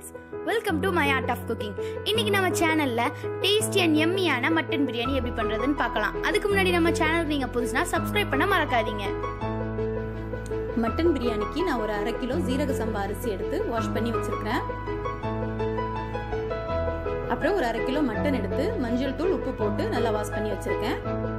friends welcome to my art of cooking இன்னைக்கு நம்ம சேனல்ல டேஸ்டி அண்ட் எம்மியான மட்டன் பிரியாணி எப்படி பண்றதுன்னு பார்க்கலாம் அதுக்கு முன்னாடி நம்ம சேனலுக்கு நீங்க புதுசுனா சப்ஸ்கிரைப் பண்ண மறக்காதீங்க மட்டன் பிரியாணிக்கு நான் ஒரு அரை கிலோ ஜீரக சம்பா அரிசி எடுத்து வாஷ் பண்ணி வச்சிருக்கிறேன் அப்புறம் ஒரு அரை கிலோ மட்டன் எடுத்து மஞ்சள் தூள் உப்பு போட்டு நல்லா வாஷ் பண்ணி வச்சிருக்கேன்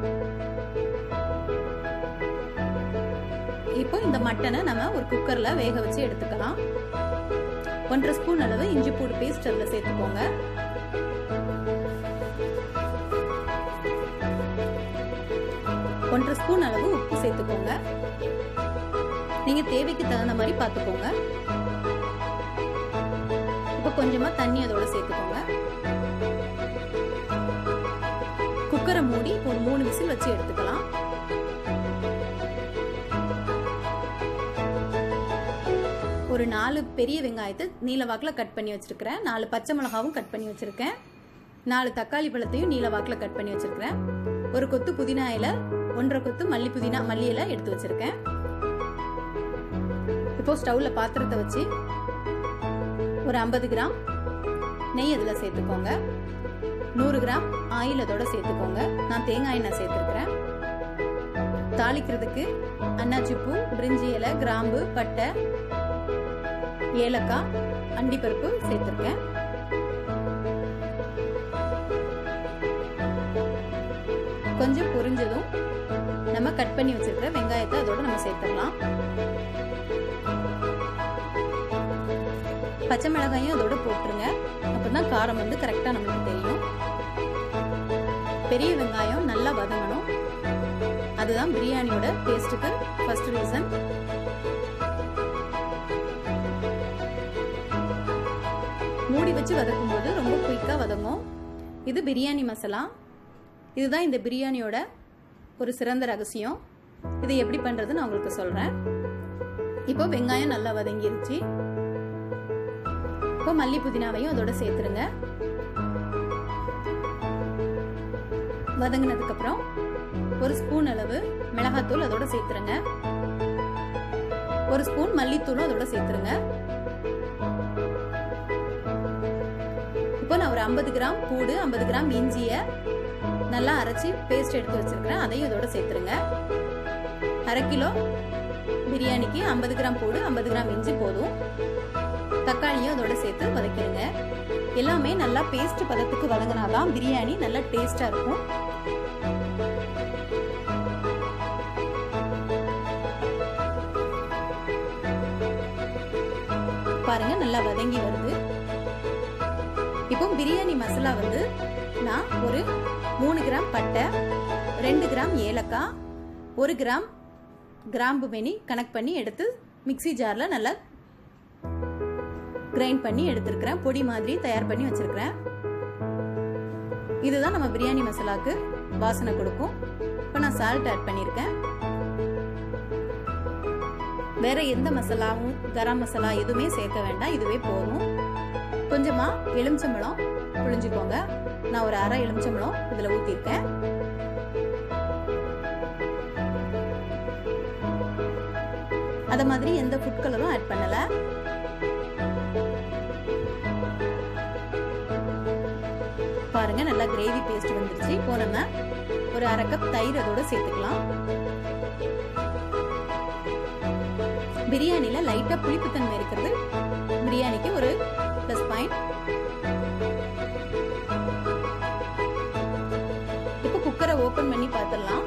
இப்போ இந்த மட்டனை நம்ம ஒரு குக்கர்ல வேக வச்சு எடுத்துக்கலாம் ஒன்றரை ஸ்பூன் அளவு இஞ்சி பூடு பேஸ்ட் அதில் சேர்த்துக்கோங்க ஒன்றரை ஸ்பூன் அளவு உப்பு சேர்த்துக்கோங்க நீங்க தேவைக்கு தகுந்த மாதிரி பார்த்துக்கோங்க இப்போ கொஞ்சமா தண்ணி அதோட சேர்த்துக்கோங்க குக்கரை மூடி ஒரு மூணு விசில் வச்சு எடுத்துக்கலாம் ஒரு நாலு பெரிய வெங்காயத்தை நீல வாக்கில் கட் பண்ணி வச்சிருக்கிறேன் நாலு பச்சை மிளகாவும் கட் பண்ணி வச்சிருக்கேன் நாலு தக்காளி பழத்தையும் நீல வாக்கில் கட் பண்ணி வச்சிருக்கிறேன் ஒரு கொத்து புதினா இலை ஒன்றரை கொத்து மல்லி புதினா மல்லி இலை எடுத்து வச்சிருக்கேன் இப்போ ஸ்டவ்ல பாத்திரத்தை வச்சு ஒரு ஐம்பது கிராம் நெய் அதில் சேர்த்துக்கோங்க நூறு கிராம் ஆயில் அதோட சேர்த்துக்கோங்க நான் தேங்காய் எண்ணெய் சேர்த்துருக்கிறேன் தாளிக்கிறதுக்கு அன்னாச்சி பூ பிரிஞ்சி இலை கிராம்பு பட்டை ஏலக்காய் அண்டிப்பருப்பு சேர்த்துருக்கேன் கொஞ்சம் பொரிஞ்சதும் நம்ம கட் பண்ணி வச்சிருக்கிற வெங்காயத்தை அதோட நம்ம சேர்த்துடலாம் பச்சை மிளகாயும் அதோட போட்டுருங்க அப்பதான் காரம் வந்து கரெக்டாக நம்மளுக்கு தெரியும் பெரிய வெங்காயம் நல்லா வதங்கணும் அதுதான் பிரியாணியோட டேஸ்ட்டுக்கு ஃபர்ஸ்ட் ரீசன் மூடி வச்சு வதக்கும் போது ரொம்ப குயிக்காக வதங்கும் இது பிரியாணி மசாலா இதுதான் இந்த பிரியாணியோட ஒரு சிறந்த ரகசியம் இதை எப்படி பண்ணுறது நான் உங்களுக்கு சொல்கிறேன் இப்போ வெங்காயம் நல்லா வதங்கிருச்சு இப்போ மல்லி புதினாவையும் அதோட சேர்த்துருங்க வதங்கினதுக்கு அப்புறம் ஒரு ஸ்பூன் அளவு மிளகாத்தூள் அதோட சேர்த்துருங்க ஒரு ஸ்பூன் மல்லித்தூளும் அதோட சேர்த்துருங்க இப்போ நான் ஒரு ஐம்பது கிராம் பூடு ஐம்பது கிராம் இஞ்சிய நல்லா அரைச்சி பேஸ்ட் எடுத்து வச்சிருக்கிறேன் அதையும் இதோட சேர்த்துருங்க அரை கிலோ பிரியாணிக்கு ஐம்பது கிராம் பூடு ஐம்பது கிராம் இஞ்சி போதும் தக்காளியும் அதோட சேர்த்து வதக்கிடுங்க எல்லாமே நல்லா பேஸ்ட் பதத்துக்கு வதங்கினாதான் பிரியாணி நல்லா டேஸ்டா இருக்கும் பாருங்க நல்லா வதங்கி வருது இப்போ பிரியாணி மசாலா வந்து நான் ஒரு மூணு கிராம் பட்டை ரெண்டு கிராம் ஏலக்காய் ஒரு கிராம் கிராம்பு மெனி கனெக்ட் பண்ணி எடுத்து மிக்சி ஜாரில் நல்லா கிரைண்ட் பண்ணி எடுத்திருக்கிறேன் பொடி மாதிரி தயார் பண்ணி வச்சிருக்கிறேன் இதுதான் நம்ம பிரியாணி மசாலாக்கு வாசனை கொடுக்கும் இப்போ நான் சால்ட் ஆட் பண்ணியிருக்கேன் வேற எந்த மசாலாவும் கரம் மசாலா எதுவுமே சேர்க்க வேண்டாம் இதுவே போதும் கொஞ்சமா எலுமிச்சம்பழம் புழிஞ்சுக்கோங்க நான் ஒரு அரை எலுமிச்சம்பழம் இதுல ஊத்திருக்கேன் அத மாதிரி எந்த ஃபுட் கலரும் ஆட் பண்ணல பாருங்க நல்லா கிரேவி பேஸ்ட் வந்துருச்சு இப்போ நம்ம ஒரு அரை கப் தயிர் அதோட சேர்த்துக்கலாம் பிரியாணில லைட்டா புளிப்புத்தன்மை இருக்கிறது பிரியாணிக்கு ஒரு பிளஸ் பாயிண்ட் இப்போ குக்கரை ஓபன் பண்ணி பார்த்துடலாம்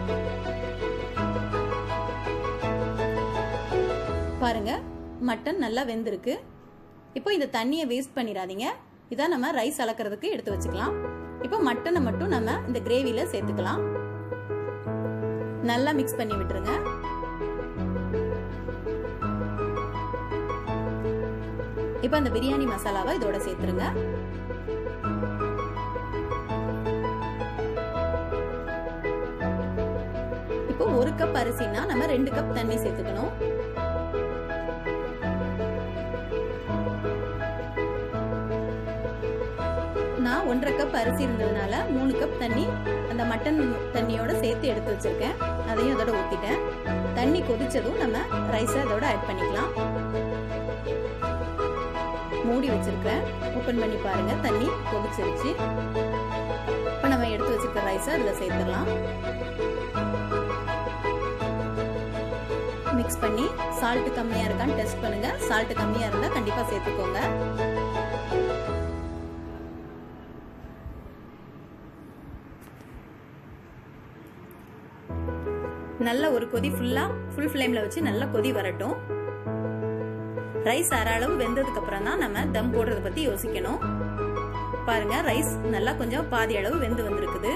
பாருங்க மட்டன் நல்லா வெந்திருக்கு இப்போ இந்த தண்ணியை வேஸ்ட் பண்ணிடாதீங்க இதான் நம்ம ரைஸ் அளக்கிறதுக்கு எடுத்து வச்சுக்கலாம் இப்போ மட்டனை மட்டும் நம்ம இந்த கிரேவில சேர்த்துக்கலாம் நல்லா மிக்ஸ் பண்ணி விட்டுருங்க இப்போ அந்த பிரியாணி மசாலாவை இதோட சேர்த்துருங்க இப்போ ஒரு கப் அரிசினா நம்ம ரெண்டு கப் தண்ணி சேர்த்துக்கணும் நான் ஒன்றரை கப் அரிசி இருந்ததுனால மூணு கப் தண்ணி அந்த மட்டன் தண்ணியோட சேர்த்து எடுத்து வச்சிருக்கேன் அதையும் அதோட ஊத்திட்டேன் தண்ணி கொதிச்சதும் நம்ம ரைஸை அதோட ஆட் பண்ணிக்கலாம் மூடி வச்சிருக்கேன் ஓப்பன் பண்ணி பாருங்க தண்ணி கொதிச்சிருச்சு இப்போ நம்ம எடுத்து வச்சிருக்க ரைஸை அதில் சேர்த்துடலாம் மிக்ஸ் பண்ணி சால்ட் கம்மியா இருக்கான்னு டெஸ்ட் பண்ணுங்க சால்ட் கம்மியா இருந்தா கண்டிப்பா சேர்த்துக்கோங்க நல்ல ஒரு கொதி ஃபுல்லா ஃபுல் ஃப்ளேம்ல வச்சு நல்ல கொதி வரட்டும் ரைஸ் அரை அளவு வெந்ததுக்கு அப்புறம் தான் நம்ம தம் போடுறத பத்தி யோசிக்கணும் பாருங்க ரைஸ் நல்லா கொஞ்சம் பாதி அளவு வெந்து வந்திருக்குது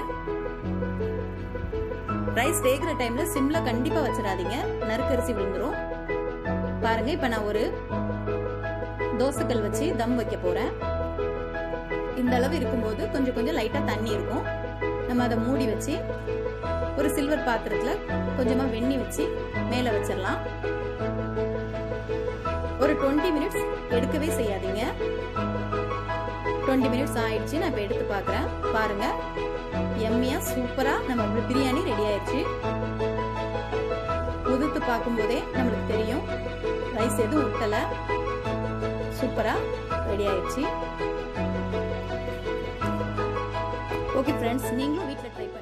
ரைஸ் வேகிற டைம்ல சிம்ல கண்டிப்பா வச்சிடாதீங்க நறுக்கரிசி விழுந்துரும் பாருங்க இப்ப நான் ஒரு தோசைக்கல் வச்சு தம் வைக்க போறேன் இந்த அளவு இருக்கும்போது கொஞ்சம் கொஞ்சம் லைட்டா தண்ணி இருக்கும் நம்ம அதை மூடி வச்சு ஒரு சில்வர் பாத்திரத்துல கொஞ்சமா வெண்ணி வச்சு மேல வச்சிடலாம் ஒரு டுவெண்ட்டி மினிட்ஸ் எடுக்கவே செய்யாதீங்க டுவெண்ட்டி மினிட்ஸ் ஆயிடுச்சு நான் இப்போ எடுத்து பார்க்குறேன் பாருங்க எம்மியா சூப்பரா நம்ம பிரியாணி ரெடி ஆயிடுச்சு உதுத்து பார்க்கும்போதே நம்மளுக்கு தெரியும் ரைஸ் எதுவும் விட்டல சூப்பரா ரெடி ஆயிடுச்சு ஓகே ஃப்ரெண்ட்ஸ் நீங்களும் வீட்டில் ட்ரை